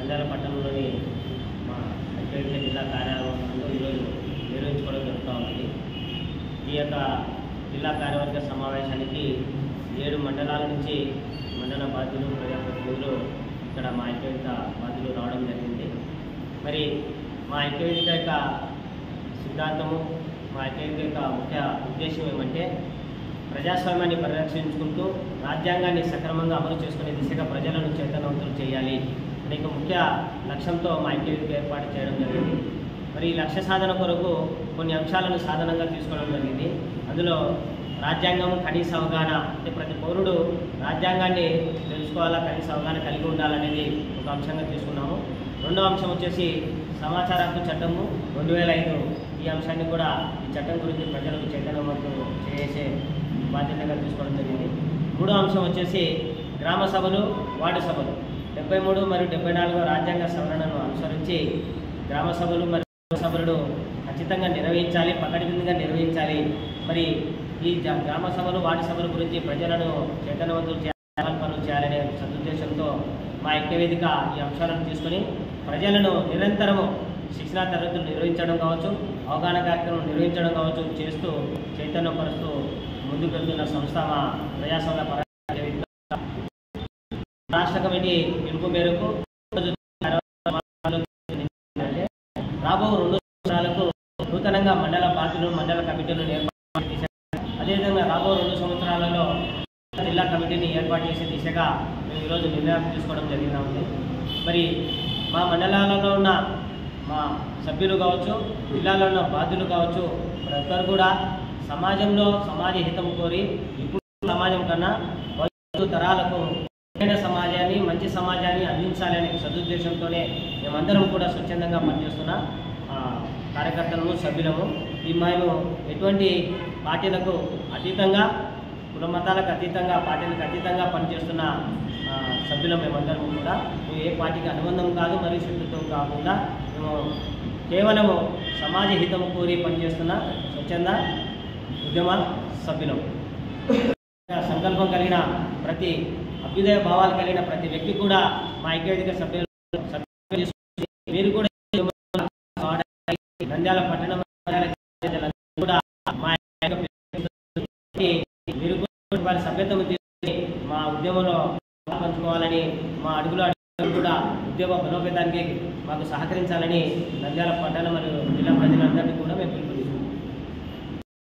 నంద్యాల పట్టణంలోని మా ఐకేపీ జిల్లా కార్యాలయంలో ఈరోజు నిర్వహించుకోవడం జరుగుతూ ఉంది ఈ యొక్క జిల్లా కార్యవర్గ సమావేశానికి ఏడు మండలాల నుంచి మండల బాధ్యులు ప్రజాప్రతినిధులు ఇక్కడ మా ఐక్యవేదిక బాధ్యులు రావడం జరిగింది మరి మా ఐక్యవేదిక యొక్క సిద్ధాంతము మా ఐక్యవేదిక యొక్క ముఖ్య ఉద్దేశం ఏమంటే ప్రజాస్వామ్యాన్ని పరిరక్షించుకుంటూ రాజ్యాంగాన్ని సక్రమంగా అమలు చేసుకునే దిశగా ప్రజలను చైతన్యవంతులు చేయాలి అనే ఒక ముఖ్య లక్ష్యంతో మా ఐక్యవేదిక ఏర్పాటు చేయడం జరిగింది మరి ఈ లక్ష్య సాధన కొరకు కొన్ని అంశాలను సాధనంగా తీసుకోవడం జరిగింది అందులో రాజ్యాంగం కనీస అవగాహన అంటే ప్రతి పౌరుడు రాజ్యాంగాన్ని తెలుసుకోవాలా కనీస అవగాహన కలిగి ఉండాలనేది ఒక అంశంగా తీసుకున్నాము రెండో అంశం వచ్చేసి సమాచార హక్కు చట్టము రెండు వేల ఐదు ఈ అంశాన్ని కూడా ఈ చట్టం గురించి ప్రజలకు చైతన్యవంతులు చేసే బాధ్యతగా తీసుకోవడం జరిగింది మూడో అంశం వచ్చేసి గ్రామ సభలు వార్డు సభలు డెబ్బై మూడు మరియు డెబ్బై నాలుగో రాజ్యాంగ సవరణను అనుసరించి గ్రామ సభలు మరియు వార్డు సభలను ఖచ్చితంగా నిర్వహించాలి పకడ్బందీగా నిర్వహించాలి మరి ఈ జ- గ్రామ సభలు వార్డు సభల గురించి ప్రజలను చైతన్యవంతులు చేయాలి పనులు చేయాలనే సదుద్దేశంతో మా ఐక్యవేదిక ఈ అంశాలను తీసుకొని ప్రజలను నిరంతరము శిక్షణా తరగతులు నిర్వహించడం కావచ్చు అవగాహన కార్యక్రమం నిర్వహించడం కావచ్చు చేస్తూ చైతన్యపరుస్తూ ముందుకు వెళ్తున్న సంస్థ మా ప్రజాస్వామ్య పర రాష్ట్ర కమిటీ పిలుపు మేరకు అంటే రాబో రెండు సంవత్సరాలకు నూతనంగా మండల బాధ్యులు మండల కమిటీలను ఏర్పాటు చేశారు అదేవిధంగా రాబో రెండు సంవత్సరాలలో జిల్లా కమిటీని ఏర్పాటు చేసే దిశగా మేము ఈరోజు నిర్ణయం తీసుకోవడం జరిగిన ఉంది మరి మా మండలాలలో ఉన్న మా సభ్యులు కావచ్చు జిల్లాలో ఉన్న బాధ్యులు కావచ్చు ప్రతి ఒక్కరు కూడా సమాజంలో సమాజ హితం కోరి ఇప్పుడు సమాజం కన్నా భవిష్యత్తు తరాలకు మెరుగైన సమాజాన్ని మంచి సమాజాన్ని అందించాలనే సదుద్దేశంతోనే మేమందరం కూడా స్వచ్ఛందంగా పనిచేస్తున్న ఆ, కార్యకర్తలము సభ్యులము ఈ మేము ఎటువంటి పార్టీలకు అతీతంగా కుల మతాలకు అతీతంగా పార్టీలకు అతీతంగా పనిచేస్తున్న ఆ, సభ్యులం మేమందరం కూడా మేము ఏ పార్టీకి అనుబంధం కాదు మరియు శత్రుత్వం కాకుండా మేము కేవలము సమాజ హితం కోరి పనిచేస్తున్న స్వచ్ఛంద ఉద్యమ సభ్యులం సంకల్పం కలిగిన ప్రతి అభ్యుదయ భావాలు కలిగిన ప్రతి వ్యక్తి కూడా మా ఐక్యవేదిక సభ్యులు సభ్యులు చేసుకుని మీరు కూడా ఈ ఉద్యమంలో పాల్గొనాలి. నంద్యాల పట్టణం నంద్యాల ప్రజలందరూ కూడా మా యొక్క మీరు కూడా వారి సభ్యత్వం తీసుకుని మా ఉద్యమంలో పంచుకోవాలని మా అడుగులు అడుగులు కూడా ఉద్యమ బలోపేతానికి మాకు సహకరించాలని నంద్యాల పట్టణ మరియు జిల్లా ప్రజలందరినీ కూడా మేము పిలుపు